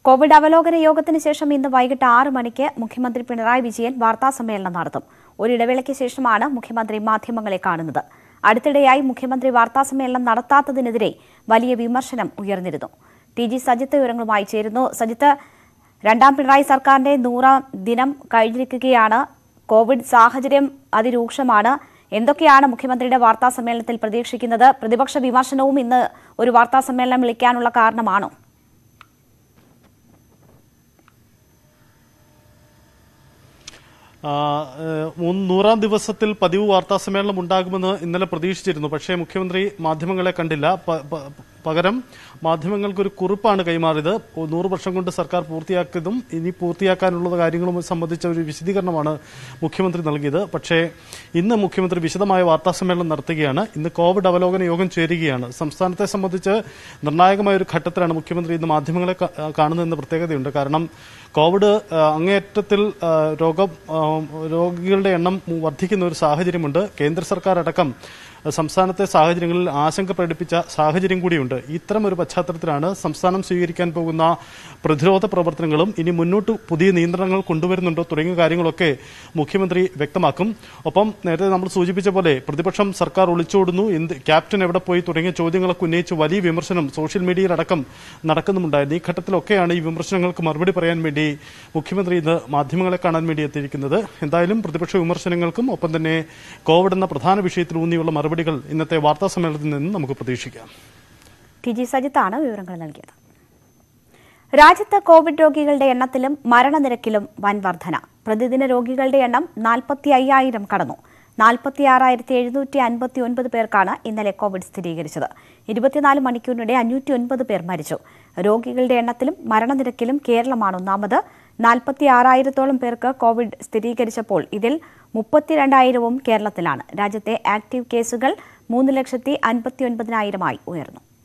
Covid അവലോകന യോഗത്തിന് ശേഷം ഇന്ന് വൈകിട്ട് ആറ് മണിക്ക് മുഖ്യമന്ത്രി പിണറായി വിജയൻ വാർത്താസമ്മേളനം നടത്തും ഒരിടവേളയ്ക്ക് ശേഷമാണ് മുഖ്യമന്ത്രി മാധ്യമങ്ങളെ കാണുന്നത് അടുത്തിടെയായി മുഖ്യമന്ത്രി വാർത്താസമ്മേളനം നടത്താത്തതിനെതിരെ വലിയ വിമർശനം ഉയർന്നിരുന്നു ടി ജി സജിത്ത് വിവരങ്ങളുമായി ചേരുന്നു സജിത്ത് രണ്ടാം പിണറായി സർക്കാരിന്റെ നൂറാം ദിനം കഴിഞ്ഞിരിക്കുകയാണ് കോവിഡ് സാഹചര്യം അതിരൂക്ഷമാണ് എന്തൊക്കെയാണ് മുഖ്യമന്ത്രിയുടെ വാർത്താ സമ്മേളനത്തിൽ പ്രതീക്ഷിക്കുന്നത് പ്രതിപക്ഷ വിമർശനവും ഇന്ന് ഒരു വാർത്താ സമ്മേളനം വിളിക്കാനുള്ള കാരണമാണോ ആ, ഏഹ്, മൂന്ന് നൂറാം ദിവസത്തിൽ പതിവ് വാർത്താ സമ്മേളനം ഉണ്ടാകുമെന്ന് ഇന്നലെ പ്രതീക്ഷിച്ചിരുന്നു പക്ഷേ മുഖ്യമന്ത്രി മാധ്യമങ്ങളെ കണ്ടില്ല പ- പ- പകരം മാധ്യമങ്ങൾക്കൊരു കുറിപ്പാണ് കൈമാറിയത് നൂറ് വർഷം കൊണ്ട് സർക്കാർ പൂർത്തിയാക്കിയതും ഇനി പൂർത്തിയാക്കാനുള്ള കാര്യങ്ങളും സംബന്ധിച്ച ഒരു വിശദീകരണമാണ് മുഖ്യമന്ത്രി നൽകിയത് പക്ഷേ ഇന്ന് മുഖ്യമന്ത്രി വിശദമായ വാർത്താ സമ്മേളനം നടത്തുകയാണ് ഇന്ന് കോവിഡ് അവലോകന യോഗം ചേരുകയാണ് സംസ്ഥാനത്തെ സംബന്ധിച്ച് നിർണായകമായ ഒരു ഘട്ടത്തിലാണ് മുഖ്യമന്ത്രി ഇന്ന് മാധ്യമങ്ങളെ കാ- കാണുന്നതെന്ന പ്രത്യേകതയുണ്ട് കാരണം കോവിഡ് ആ, അങ്ങേയറ്റത്തിൽ ആ, രോഗം ആ, രോഗികളുടെ എണ്ണം വർദ്ധിക്കുന്ന ഒരു സാഹചര്യമുണ്ട് കേന്ദ്ര സർക്കാർ അടക്കം സംസ്ഥാനത്തെ സാഹചര്യങ്ങളിൽ ആശങ്ക പ്രകടിപ്പിച്ച സാഹചര്യം കൂടിയുണ്ട് ഇത്തരം ഒരു പശ്ചാത്തലത്തിലാണ് സംസ്ഥാനം സ്വീകരിക്കാൻ പോകുന്ന പ്രതിരോധ പ്രവർത്തനങ്ങളും ഇനി മുന്നോട്ട് പുതിയ നിയന്ത്രണങ്ങൾ കൊണ്ടുവരുന്നുണ്ടോ തുടങ്ങിയ കാര്യങ്ങളൊക്കെ മുഖ്യമന്ത്രി വ്യക്തമാക്കും ഒപ്പം നേരത്തെ നമ്മൾ സൂചിപ്പിച്ച പോലെ പ്രതിപക്ഷം സർക്കാർ ഒളിച്ചോടുന്നു എന്ത് ക്യാപ്റ്റൻ എവിടെ പോയി തുടങ്ങിയ ചോദ്യങ്ങളൊക്കെ ഉന്നയിച്ച് വലിയ വിമർശനം സോഷ്യൽ മീഡിയയിലടക്കം നടക്കുന്നുമുണ്ടായിരുന്നു ഈ ഘട്ടത്തിലൊക്കെയാണ് ഈ വിമർശനങ്ങൾക്ക് മറുപടി പറയാൻ വേണ്ടി മുഖ്യമന്ത്രി ഇന്ന് മാധ്യമങ്ങളെ കാണാൻ വേണ്ടി എത്തിയിരിക്കുന്നത് എന്തായാലും പ്രതിപക്ഷ വിമർശനങ്ങൾക്കും ഒപ്പം തന്നെ കോവിഡ് എന്ന പ്രധാന വിഷയത്തിൽ ഊന്നിയുള്ള മറുപടികൾ ഇന്നത്തെ വാർത്താ സമ്മേളനത്തിൽ നിന്ന് നമുക്ക് പ്രതീക്ഷിക്കാം ടി ജി സജിത്താണ് വിവരങ്ങൾ നൽകിയത് രാജ്യത്ത് കോവിഡ് രോഗികളുടെ എണ്ണത്തിലും മരണനിരക്കിലും വൻ വർധന പ്രതിദിന രോഗികളുടെ എണ്ണം നാൽപ്പത്തി അയ്യായിരം കടന്നു നാൽപ്പത്തി ആറായിരത്തി എഴുന്നൂറ്റി അൻപത്തി ഒൻപത് പേർക്കാണ് ഇന്നലെ കോവിഡ് സ്ഥിരീകരിച്ചത് ഇരുപത്തിനാല് മണിക്കൂറിനിടെ അഞ്ഞൂറ്റി ഒൻപത് പേർ മരിച്ചു രോഗികളുടെ എണ്ണത്തിലും മരണനിരക്കിലും കേരളമാണ് ഒന്നാമത് നാൽപ്പത്തി ആറായിരത്തോളം പേർക്ക് കോവിഡ് സ്ഥിരീകരിച്ചപ്പോൾ ഇതിൽ മുപ്പത്തിരണ്ടായിരവും കേരളത്തിലാണ് രാജ്യത്തെ ആക്റ്റീവ് കേസുകൾ മൂന്ന് ലക്ഷത്തി അൻപത്തി ഒൻപതിനായിരമായി ഉയർന്നു